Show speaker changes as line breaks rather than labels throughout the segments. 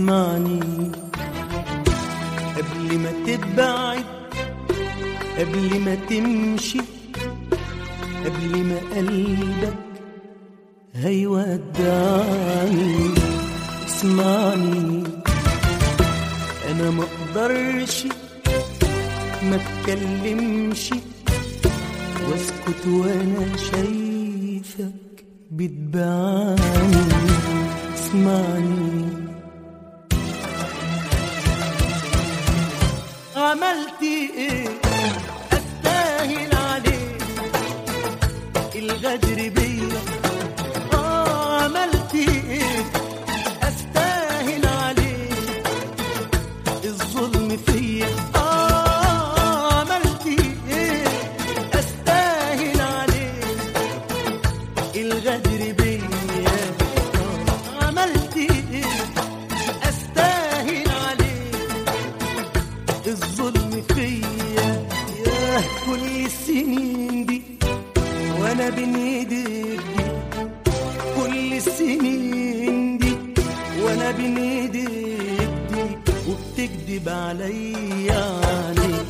اسمعني قبل ما تبعد قبل ما تمشي قبل ما قلبك هيودعني اسمعني انا ما اقدرش ما اتكلمش واسكت وانا شايفك بتبعني اسمعني عملت ايه استاهل عليك الغدر بيا آه عملت ايه استاهل عليك الظلم فيا آه عملت ايه استاهل عليك الغدر بيا آه عملت ايه استاهل عليك الظلم فيا ياه كل السنين دي وانا بين ايديك دي كل السنين دي وانا بين ايديك دي وبتكذب عليا عليك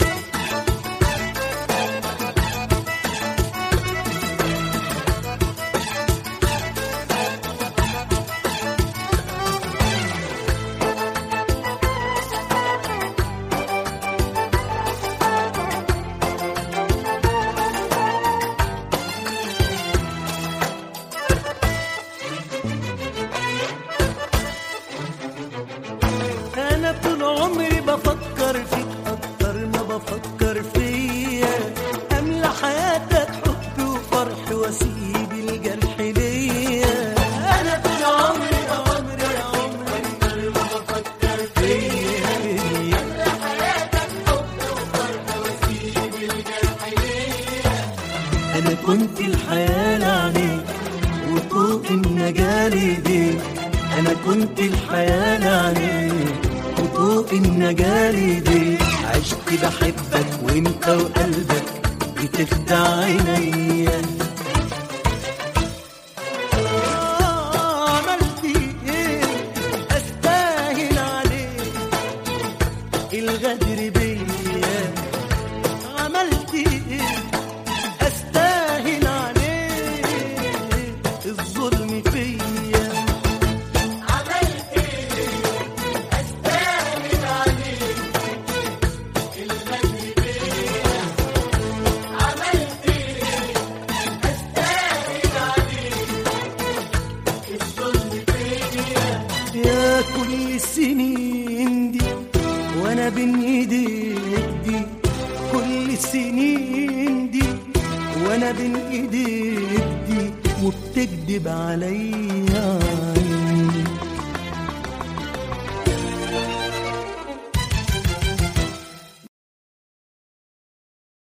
انا طول عمري بفكر فيك اكتر ما بفكر فيا املى حياتك حب وفرح واسيب الجرح ليا انا طول عمري عمري عمري اكتر ما بفكر فيا املى حياتك حب وفرح واسيب الجرح ليا انا كنت الحياه عليك وطوق النجاة ليديك أنا كنت الحياة عليك وطوق النجاة ليديك عشت بحبك وانت وقلبك بتخدع عينيا آه، عملت ايه استاهل عليك الغدر بيا عملت ايه استاهل عليك الظلم فيا يا كل السنين دي وانا بين ايديك دي كل السنين دي وانا بين ايديك دي وبتكذب عليا